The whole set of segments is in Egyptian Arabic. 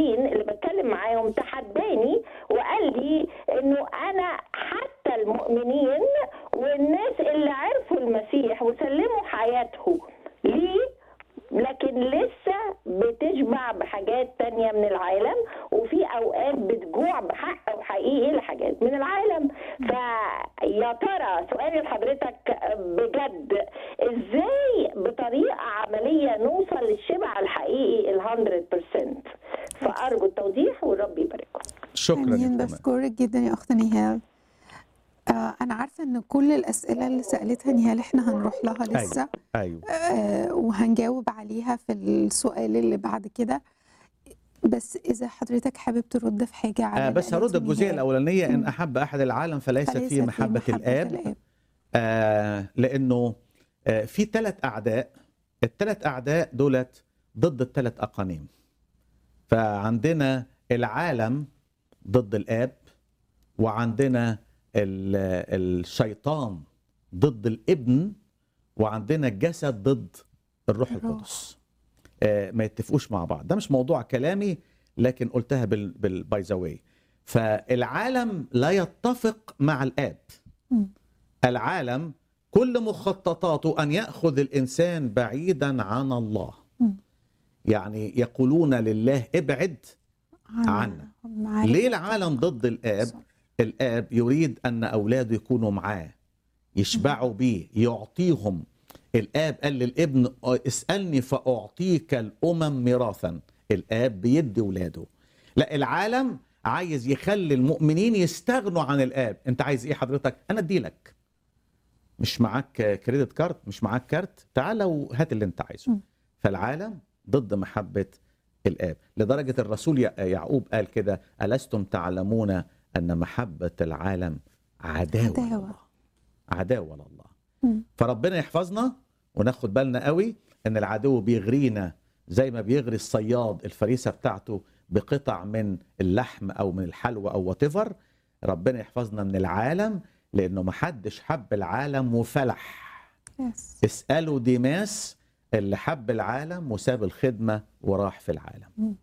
المؤمنين اللي بتكلم معاهم تحداني وقال لي انه انا حتى المؤمنين والناس اللي عرفوا المسيح وسلموا حياتهم ليه لكن لسه بتشبع بحاجات تانية من العالم وفي أوقات بتجوع بحق وحقيقي لحاجات من العالم فيا ترى سؤالي لحضرتك بجد ازاي بطريقة عملية نوصل للشبع الحقيقي ال 100% فأرجو التوضيح والرب يبارككم شكرا يا امين فندم. بشكرك جدا يا اخت نهال آه انا عارفه ان كل الاسئله اللي سالتها نهال احنا هنروح لها لسه ايوه آه وهنجاوب عليها في السؤال اللي بعد كده بس اذا حضرتك حابب ترد في حاجه على آه اللي بس هرد قالته الجزئيه نهال. الاولانيه ان مم. احب احد العالم فليس فليس فيه محبه الاب الاب آه لانه آه في ثلاث اعداء الثلاث اعداء دولت ضد الثلاث اقانيم فعندنا العالم ضد الاب وعندنا ال- الشيطان ضد الابن وعندنا الجسد ضد الروح الروح. القدس آه ما يتفقوش مع بعض ده مش موضوع كلامي لكن قلتها بالباي ذا واي فالعالم لا يتفق مع الاب مم. العالم كل مخططاته ان ياخذ الانسان بعيدا عن الله مم. يعني يقولون لله ابعد عنا. معرفة ليه العالم ضد الاب صح. الاب يريد ان اولاده يكونوا معاه يشبعوا بيه يعطيهم الاب قال للابن اسالني فاعطيك الامم ميراثا الاب بيدي ولاده لا العالم عايز يخلي المؤمنين يستغنوا عن الاب انت عايز ايه حضرتك انا اديلك مش معاك كريدت كارد مش معاك كارت تعال وهات اللي انت عايزه م. فالعالم ضد محبه الاب لدرجه الرسول يع- يعقوب قال كده الستم تعلمون ان محبه العالم عداوه عداوة. لله عداوه لله مم. فربنا يحفظنا وناخد بالنا قوي ان العدو بيغرينا زي ما بيغري الصياد الفريسه بتاعته بقطع من اللحم او من الحلوى او واتيفر ربنا يحفظنا من العالم لانه محدش حب العالم وفلح يس. اسالوا ديماس اللي حب العالم وساب الخدمه وراح في العالم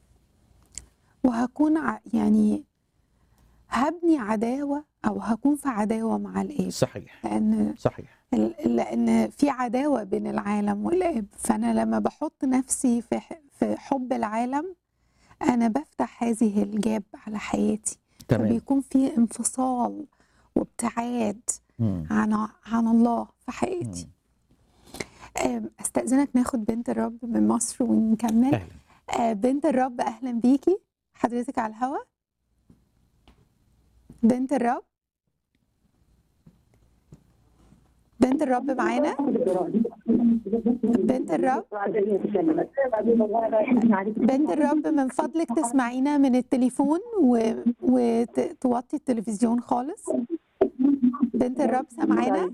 وهكون ع- يعني هبني عداوه او هكون في عداوه مع الاب صحيح لان صحيح ال- لان في عداوه بين العالم والاب فانا لما بحط نفسي في ح- في حب العالم انا بفتح هذه الجاب على حياتي تمام فبيكون في انفصال وابتعاد مم. عن عن الله في حياتي مم. أم، استاذنك ناخد بنت الرب من مصر ونكمل اهلا آه، بنت الرب اهلا بيكي حضرتك على الهوا بنت الرب بنت الرب معانا بنت الرب بنت الرب من فضلك تسمعينا من التليفون و... وتوطي التلفزيون خالص بنت الرب سامعانا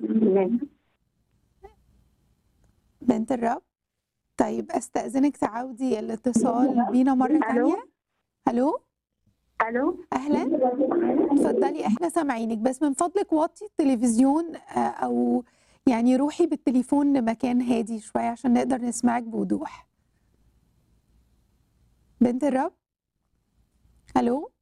بنت الرب طيب استأذنك تعودي الاتصال بينا مرة ألو؟ تانية الو الو اهلا اتفضلي احنا سامعينك بس من فضلك وطي التلفزيون آه، او يعني روحي بالتليفون لمكان هادي شوية عشان نقدر نسمعك بوضوح بنت الرب الو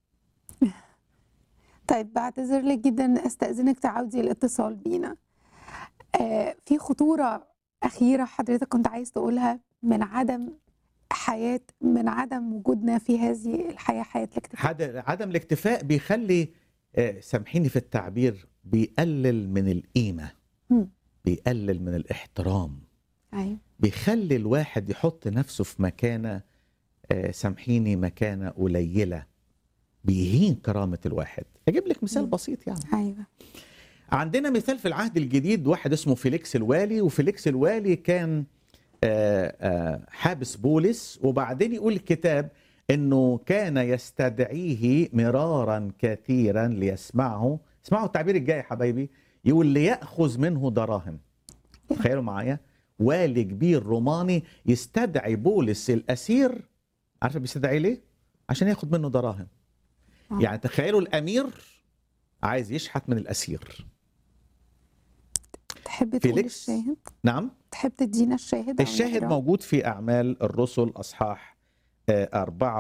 طيب بعتذر لك جدا استأذنك تعودي الاتصال بينا آه في خطورة أخيرة حضرتك كنت عايز تقولها من عدم حياة من عدم وجودنا في هذه الحياة حياة الاكتفاء حد- عدم الاكتفاء بيخلي آه، سامحيني في التعبير بيقلل من القيمه مم. بيقلل من الاحترام أيوة بيخلي الواحد يحط نفسه في مكانه آه، سامحيني مكانه قليله بيهين كرامه الواحد اجيب لك مثال مم. بسيط يعني أيوة عندنا مثال في العهد الجديد واحد اسمه فيليكس الوالي وفيليكس الوالي كان آه، آه، حابس بولس وبعدين يقول الكتاب انه كان يستدعيه مرارا كثيرا ليسمعه اسمعوا التعبير الجاي يا حبايبي يقول ليأخذ منه دراهم تخيلوا معايا والي كبير روماني يستدعي بولس الأسير عارفه بيستدعي ليه؟ عشان ياخد منه دراهم آه. يعني تخيلوا الأمير عايز يشحت من الأسير تحب تقول فيليكس الشاهد نعم تحب تدينا الشاهد أو الشاهد نقرأ؟ موجود في أعمال الرسل أصحاح آه، أربعة